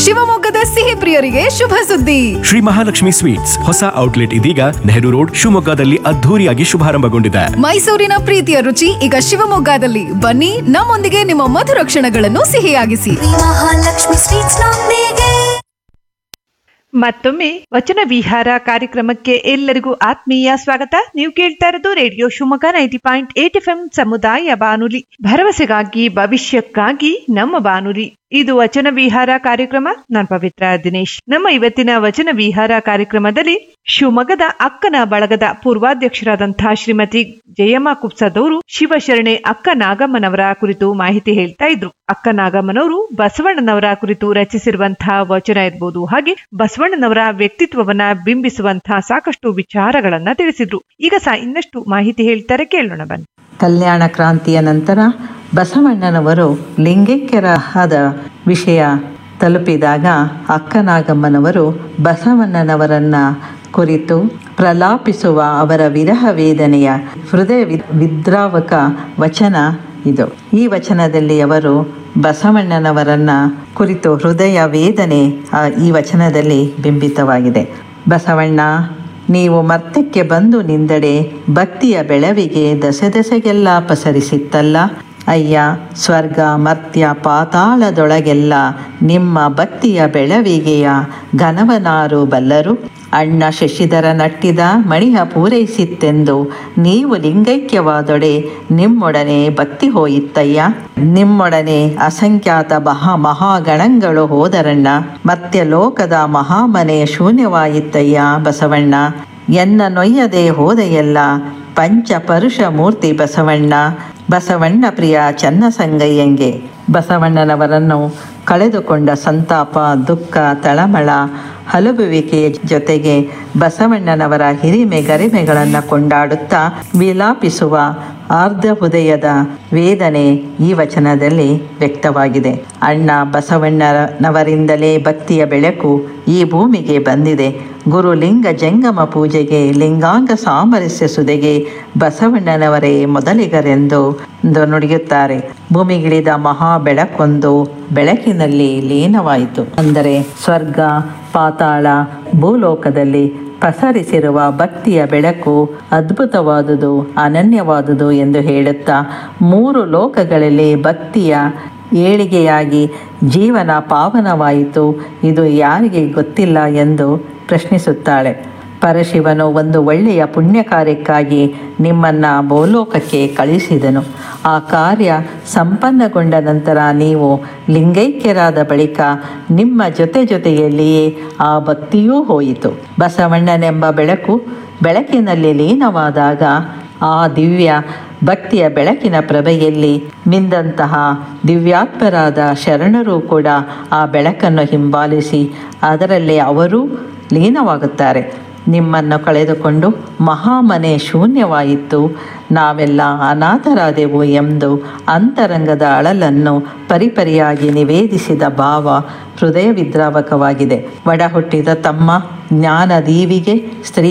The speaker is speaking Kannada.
ಶಿವಮೊಗ್ಗದ ಸಿಹಿ ಪ್ರಿಯರಿಗೆ ಶುಭ ಸುದ್ದಿ ಶ್ರೀ ಮಹಾಲಕ್ಷ್ಮಿ ಸ್ವೀಟ್ಸ್ ಹೊಸ ಔಟ್ಲೆಟ್ ಇದೀಗ ನೆಹರು ರೋಡ್ ಶಿವಮೊಗ್ಗದಲ್ಲಿ ಅದ್ಧೂರಿಯಾಗಿ ಶುಭಾರಂಭಗೊಂಡಿದೆ ಮೈಸೂರಿನ ಪ್ರೀತಿಯ ರುಚಿ ಈಗ ಶಿವಮೊಗ್ಗದಲ್ಲಿ ಬನ್ನಿ ನಮ್ಮೊಂದಿಗೆ ನಿಮ್ಮ ಮಧುರ ಕ್ಷಣಗಳನ್ನು ಸಿಹಿಯಾಗಿಸಿ ಮಹಾಲಕ್ಷ್ಮಿ ಸ್ವೀಟ್ಸ್ ನೊಂದಿಗೆ ಮತ್ತೊಮ್ಮೆ ವಚನ ವಿಹಾರ ಕಾರ್ಯಕ್ರಮಕ್ಕೆ ಎಲ್ಲರಿಗೂ ಆತ್ಮೀಯ ಸ್ವಾಗತ ನೀವು ಕೇಳ್ತಾ ಇರೋದು radio Shivamogga ninety point eight F M ಸಮುದಾಯ ಬಾನುಲಿ ಭರವಸೆಗಾಗಿ ಭವಿಷ್ಯಕ್ಕಾಗಿ ನಮ್ಮ ಬಾನುಲಿ ಇದು ವಚನ ವಿಹಾರ ಕಾರ್ಯಕ್ರಮ ನಾನು ಪವಿತ್ರ ದಿನೇಶ್ ನಮ್ಮ ಇವತ್ತಿನ ವಚನ ವಿಹಾರ ಕಾರ್ಯಕ್ರಮದಲ್ಲಿ ಶಿವಮೊಗ್ಗದ ಅಕ್ಕನ ಬಳಗದ ಪೂರ್ವಾಧ್ಯಕ್ಷರಾದಂತಹ ಶ್ರೀಮತಿ ಜಯಮ್ಮ ಕುಪ್ಸದವರು ಶಿವಶರಣೆ ಅಕ್ಕ ನಾಗಮ್ಮನವರ ಕುರಿತು ಮಾಹಿತಿ ಹೇಳ್ತಾ ಇದ್ರು ಅಕ್ಕ ನಾಗಮ್ಮನವರು ಬಸವಣ್ಣನವರ ಕುರಿತು ರಚಿಸಿರುವಂತಹ ವಚನ ಇರ್ಬೋದು ಹಾಗೆ ಬಸವಣ್ಣನವರ ವ್ಯಕ್ತಿತ್ವವನ್ನ ಬಿಂಬಿಸುವಂತಹ ಸಾಕಷ್ಟು ವಿಚಾರಗಳನ್ನ ತಿಳಿಸಿದ್ರು ಈಗ ಸಹ ಇನ್ನಷ್ಟು ಮಾಹಿತಿ ಹೇಳ್ತಾರೆ ಕೇಳೋಣ ಬನ್ನಿ ಕಲ್ಯಾಣ ಕ್ರಾಂತಿಯ ನಂತರ ಬಸವಣ್ಣನವರು ಲಿಂಗೈಕ್ಯರಾದ ವಿಷಯ ತಲುಪಿದಾಗ ಅಕ್ಕನಾಗಮ್ಮನವರು ಬಸವಣ್ಣನವರನ್ನ ಕುರಿತು ಪ್ರಲಾಪಿಸುವ ಅವರ ವಿರಹ ವೇದನೆಯ ಹೃದಯ ವಿ- ವಿದ್ರಾವಕ ವಚನ ಇದು ಈ ವಚನದಲ್ಲಿ ಅವರು ಬಸವಣ್ಣನವರನ್ನ ಕುರಿತು ಹೃದಯ ವೇದನೆ ಆ, ಈ ವಚನದಲ್ಲಿ ಬಿಂಬಿತವಾಗಿದೆ ಬಸವಣ್ಣ ನೀವು ಮರ್ತಕ್ಕೆ ಬಂದು ನಿಂದಡೆ ಭಕ್ತಿಯ ಬೆಳವಿಗೆ ದಸೆ ದಸೆಗೆಲ್ಲ ಪಸರಿಸಿತ್ತಲ್ಲ ಅಯ್ಯ ಸ್ವರ್ಗ ಮರ್ತ್ಯ ಪಾತಾಳದೊಳಗೆಲ್ಲ ನಿಮ್ಮ ಭಕ್ತಿಯ ಬೆಳವಿಗೆಯ ಘನವನಾರು ಬಲ್ಲರು ಅಣ್ಣ ಶಶಿಧರ ನಟ್ಟಿದ ಮಣಿಯ ಪೂರೈಸಿತ್ತೆಂದು ನೀವು ಲಿಂಗೈಕ್ಯವಾದೊಡೆ ನಿಮ್ಮೊಡನೆ ಭಕ್ತಿ ಹೋಯಿತ್ತಯ್ಯ ನಿಮ್ಮೊಡನೆ ಅಸಂಖ್ಯಾತ ಮಹಾ ಮಹಾಗಣಗಳು ಹೋದರಣ್ಣ ಮತ್ತೆ ಲೋಕದ ಮಹಾಮನೆ ಶೂನ್ಯವಾಯಿತ್ತಯ್ಯ ಬಸವಣ್ಣ ಎನ್ನ ನೊಯ್ಯದೆ ಹೋದೆಯಲ್ಲ ಪಂಚ ಪರುಷ ಮೂರ್ತಿ ಬಸವಣ್ಣ ಬಸವಣ್ಣ ಪ್ರಿಯ ಚನ್ನಸಂಗಯ್ಯಂಗೆ ಬಸವಣ್ಣನವರನ್ನು ಕಳೆದುಕೊಂಡ ಸಂತಾಪ ದುಃಖ ತಳಮಳ ಹಲುಬುವಿಕೆಯ ಜೊತೆಗೆ ಬಸವಣ್ಣನವರ ಹಿರಿಮೆ ಗರಿಮೆಗಳನ್ನು ಕೊಂಡಾಡುತ್ತಾ ವಿಲಾಪಿಸುವ ಆರ್ಧ ಹೃದಯದ ವೇದನೆ ಈ ವಚನದಲ್ಲಿ ವ್ಯಕ್ತವಾಗಿದೆ ಅಣ್ಣ ಬಸವಣ್ಣನವರಿಂದಲೇ ಭಕ್ತಿಯ ಬೆಳಕು ಈ ಭೂಮಿಗೆ ಬಂದಿದೆ ಗುರು ಲಿಂಗ ಜಂಗಮ ಪೂಜೆಗೆ ಲಿಂಗಾಂಗ ಸಾಮರಸ್ಯ ಸುದೆಗೆ ಬಸವಣ್ಣನವರೇ ಮೊದಲಿಗರೆಂದು ಎಂದು ನುಡಿಯುತ್ತಾರೆ ಭೂಮಿಗಿಳಿದ ಮಹಾ ಬೆಳಕೊಂದು ಬೆಳಕಿನಲ್ಲಿ ಲೀನವಾಯಿತು ಅಂದರೆ ಸ್ವರ್ಗ ಪಾತಾಳ ಭೂಲೋಕದಲ್ಲಿ ಪಸರಿಸಿರುವ ಭಕ್ತಿಯ ಬೆಳಕು ಅದ್ಭುತವಾದುದು ಅನನ್ಯವಾದುದು ಎಂದು ಹೇಳುತ್ತಾ ಮೂರು ಲೋಕಗಳಲ್ಲಿ ಭಕ್ತಿಯ ಏಳಿಗೆಯಾಗಿ ಜೀವನ ಪಾವನವಾಯಿತು ಇದು ಯಾರಿಗೆ ಗೊತ್ತಿಲ್ಲ ಎಂದು ಪ್ರಶ್ನಿಸುತ್ತಾಳೆ ಪರಶಿವನು ಒಂದು ಒಳ್ಳೆಯ ಪುಣ್ಯ ಕಾರ್ಯಕ್ಕಾಗಿ ನಿಮ್ಮನ್ನು ಭೂಲೋಕಕ್ಕೆ ಕಳಿಸಿದನು ಆ ಕಾರ್ಯ ಸಂಪನ್ನಗೊಂಡ ನಂತರ ನೀವು ಲಿಂಗೈಕ್ಯರಾದ ಬಳಿಕ ನಿಮ್ಮ ಜೊತೆ ಜೊತೆಯಲ್ಲಿಯೇ ಆ ಭಕ್ತಿಯೂ ಹೋಯಿತು ಬಸವಣ್ಣನೆಂಬ ಬೆಳಕು ಬೆಳಕಿನಲ್ಲಿ ಲೀನವಾದಾಗ ಆ ದಿವ್ಯ ಭಕ್ತಿಯ ಬೆಳಕಿನ ಪ್ರಭೆಯಲ್ಲಿ ಮಿಂದಂತಹ ದಿವ್ಯಾತ್ಮರಾದ ಶರಣರು ಕೂಡ ಆ ಬೆಳಕನ್ನು ಹಿಂಬಾಲಿಸಿ ಅದರಲ್ಲಿ ಅವರೂ ಲೀನವಾಗುತ್ತಾರೆ ನಿಮ್ಮನ್ನು ಕಳೆದುಕೊಂಡು ಮಹಾಮನೆ ಶೂನ್ಯವಾಯಿತು ನಾವೆಲ್ಲ ಅನಾಥರಾದೆವು ಎಂದು ಅಂತರಂಗದ ಅಳಲನ್ನು ಪರಿಪರಿಯಾಗಿ ನಿವೇದಿಸಿದ ಭಾವ ಹೃದಯ ವಿದ್ರಾವಕವಾಗಿದೆ ಒಡ ಹುಟ್ಟಿದ ತಮ್ಮ ಜ್ಞಾನ ದೀವಿಗೆ ಸ್ತ್ರೀ